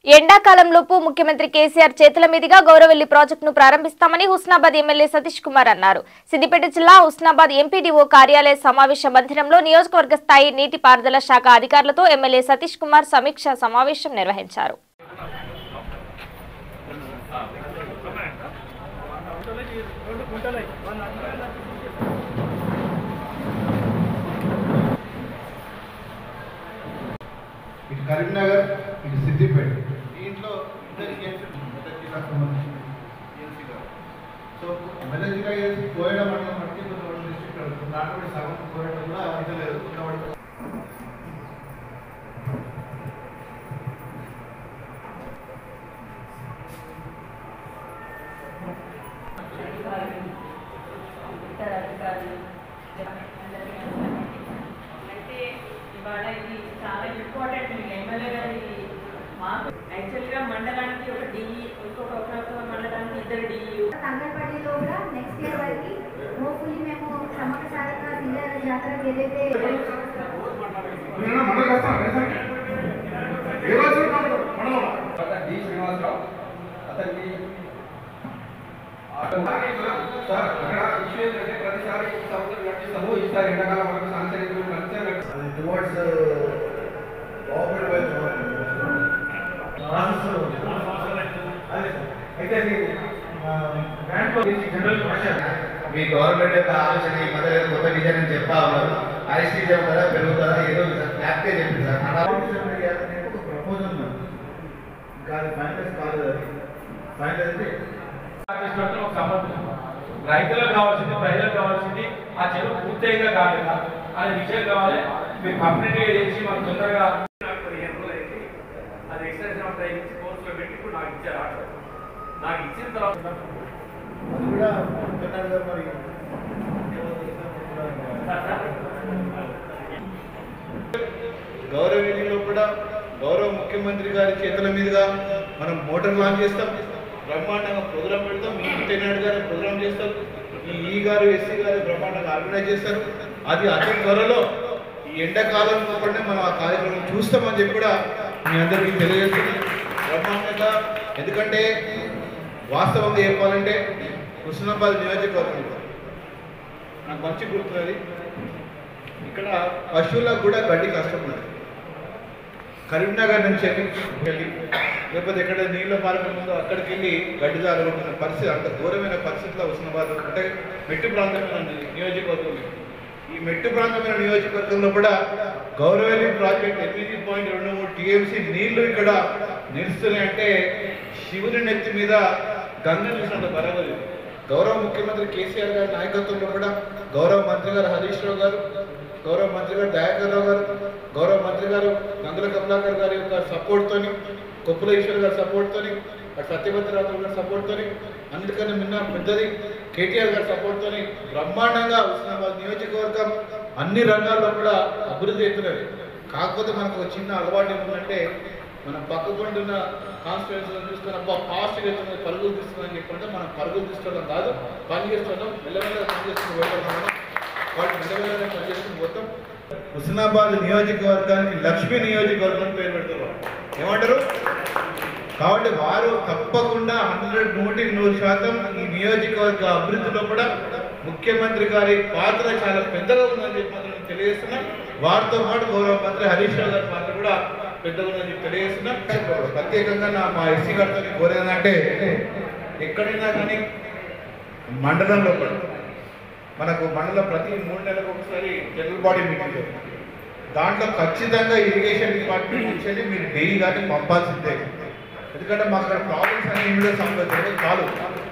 ఎండాకాలంలోపు ముఖ్యమంత్రి కేసీఆర్ చేతుల మీదుగా గౌరవెల్లి ప్రాజెక్టును ప్రారంభిస్తామని హుస్నాబాద్ ఎమ్మెల్యే సతీష్ కుమార్ అన్నారు సిద్దిపేట జిల్లా హుస్నాబాద్ ఎంపీడీఓ కార్యాలయ సమావేశ మందిరంలో నియోజకవర్గ స్థాయి నీటిపారుదల శాఖ అధికారులతో ఎమ్మెల్యే సతీష్ కుమార్ సమీక్ష సమావేశం నిర్వహించారు ఇటు కరీంనగర్ ఇటు సిద్దిపేట దీంట్లో ఇద్దరు ఏజెన్సీ మెదక్ జిల్లాకు సంబంధించిన ఏజెన్సీ గారు సో మెదక్ జిల్లా ఏజెన్సీ కోయడం మండలం బట్టి కొంతమంది డిస్ట్రిక్ట్ అవుతుంది దాంట్లో కూడా సగం కోయడం కూడా అయితే లేదు కొంతమంది ఇతర అధికారులు అందరికీ అంటే ఇవాళ ఇది చాలా ఇంపార్టెంట్ మీకు ఎమ్మెల్యే గారి మాకు యాక్చువల్గా మండలానికి ఒక డిఈ ఇంకొక ఒక మండలానికి ఇద్దరు డిఈ తంగల్పల్లిలో కూడా నెక్స్ట్ ఇయర్ వరకు హోప్ఫుల్లీ మేము సమగ్ర సారక సింగర్ జాతరకు ఏదైతే డి శ్రీనివాసరావు అతనికి సార్ అక్కడ ఇష్యూ ఏంటంటే ప్రతిసారి సంవత్సరం కట్టిస్తాము ఈసారి ఎండాకాలం వరకు సాంకేతిక కల్చర్ అది టువర్డ్స్ గవర్నమెంట్ వైజ్ అయితే జనరల్ క్వశ్చన్ మీ గవర్నమెంట్ యొక్క ఆలోచన ఈ మధ్య కొత్త డిజైన్ అని చెప్పా ఉన్నారు ఐసీజీఎం కదా పెరుగుతుందా ఏదో ఫ్యాక్టే చెప్పింది సార్ అలా ఒక ప్రపోజల్ ఉంది ఇంకా అది ఫైనలైజ్ కాలేదు అది ఫైనలైజ్ అయితే ఒక సమర్థన రైతులకు కావాల్సింది ప్రజలకు కావాల్సింది ఆ చెరువు పూర్తిగా కాలేదా అనే విషయం కావాలి మీరు కంప్లీట్గా చేసి మనం తొందరగా నాకు పదిహేను రోజులు అయింది అది ఎక్సర్సైజ్ ఆఫ్ ట్రైన్ ఇచ్చి కోర్సులో పెట్టి ఇప్పుడు నాకు ఇచ్చారు ఆర్డర్ నాకు ఇచ్చిన తర్వాత అది కూడా అనుకున్నారు కదా మరి గౌరవనీయులు కూడా గౌరవ ముఖ్యమంత్రి గారి చేతుల మీదుగా మనం మోటార్ లాంచ్ చేస్తాం బ్రహ్మాండంగా ప్రోగ్రామ్ పెడతాం మీ ఇంటర్నెట్ గారు ప్రోగ్రామ్ చేస్తాం ఈ ఈ గారు ఎస్సీ గారు బ్రహ్మాండంగా ఆర్గనైజ్ చేస్తారు అది అతి త్వరలో ఈ ఎండాకాలంలో కూడా మనం ఆ కార్యక్రమం చూస్తామని చెప్పి కూడా మీ అందరికీ తెలియజేస్తుంది బ్రహ్మాండంగా ఎందుకంటే వాస్తవంగా చెప్పాలంటే హుస్నాబాద్ నియోజకవర్గం నాకు మంచి గుర్తున్నది ఇక్కడ పశువులకు కూడా గడ్డి కష్టం ఉన్నది కరీంనగర్ నుంచి వెళ్ళి వెళ్ళి లేకపోతే ఎక్కడ నీళ్ళ పాలన ఉందో అక్కడికి వెళ్ళి గడ్డి జారుకుంటున్న పరిస్థితి అంత ఘోరమైన పరిస్థితిలో హుస్నాబాద్ అంటే మెట్టు ప్రాంతమైన నియోజకవర్గం ఇది. ఈ మెట్టు ప్రాంతమైన నియోజకవర్గంలో కూడా గౌరవలి ప్రాజెక్ట్ ఎనిమిది పాయింట్ రెండు మూడు టీఎంసీ నీళ్లు ఇక్కడ నిలుస్తున్నాయి అంటే శివుని నెత్తి మీద గంగ చూసినంత బరవదు గౌరవ ముఖ్యమంత్రి కేసీఆర్ గారి నాయకత్వంలో కూడా గౌరవ మంత్రి గారు హరీష్ రావు గారు గౌరవ మంత్రి గారు దయాకర్ రావు గారు గౌరవ మంత్రి గారు గంగుల కమలాకర్ గారి యొక్క సపోర్ట్ తోని కొప్పుల ఈశ్వర్ గారి సపోర్ట్ తోని అటు సత్యవతి రావు గారి సపోర్ట్ తోని అన్నిటికన్నా మిన్న పెద్దది కేటీఆర్ గారి సపోర్ట్ తోని బ్రహ్మాండంగా హుస్నాబాద్ నియోజకవర్గం అన్ని రంగాల్లో కూడా అభివృద్ధి అవుతున్నది కాకపోతే మనకు ఒక చిన్న అలవాటు ఏముందంటే మనం పక్కకుంటున్న కాన్స్టిట్యూన్సీ చూసుకుని అబ్బా ఫాస్ట్గా అవుతుంది పరుగులు తీస్తుందని చెప్పంటే మనం పరుగులు తీసుకోవడం కాదు పని చేస్తున్నాం మెల్లమెల్లగా పని చేసుకుని పోతాం మనం వాళ్ళు మెల్లమెల్లగా పని చేసుకుని పోతాం హుస్నాబాద్ నియోజకవర్గానికి లక్ష్మీ నియోజకవర్గం అని పేరు పెడతారు వాళ్ళు. ఏమంటారు కాబట్టి వారు తప్పకుండా హండ్రెడ్ నూటికి నూరు శాతం ఈ నియోజకవర్గ అభివృద్ధిలో కూడా ముఖ్యమంత్రి గారి పాత్ర చాలా పెద్దగా ఉందని చెప్పి మాత్రం నేను తెలియజేస్తున్నా వారితో పాటు గౌరవ మంత్రి హరీష్ రావు గారి పాత్ర కూడా పెద్దగా ఉందని చెప్పి తెలియజేస్తున్నా ప్రత్యేకంగా నా మా ఎస్సీ గారితో కోరేదంటే ఎక్కడైనా కానీ మండలంలో కూడా మనకు మండలం ప్రతి మూడు నెలలకు ఒకసారి జనరల్ బాడీ మీటింగ్ జరుగుతుంది. దాంట్లో ఖచ్చితంగా ఇరిగేషన్ డిపార్ట్మెంట్ నుంచి మీరు డెయిలీ కానీ పంపాల్సిందే ఎందుకంటే మాకు అక్కడ ప్రాబ్లమ్స్ అన్ని మీద సంబంధించి చాలు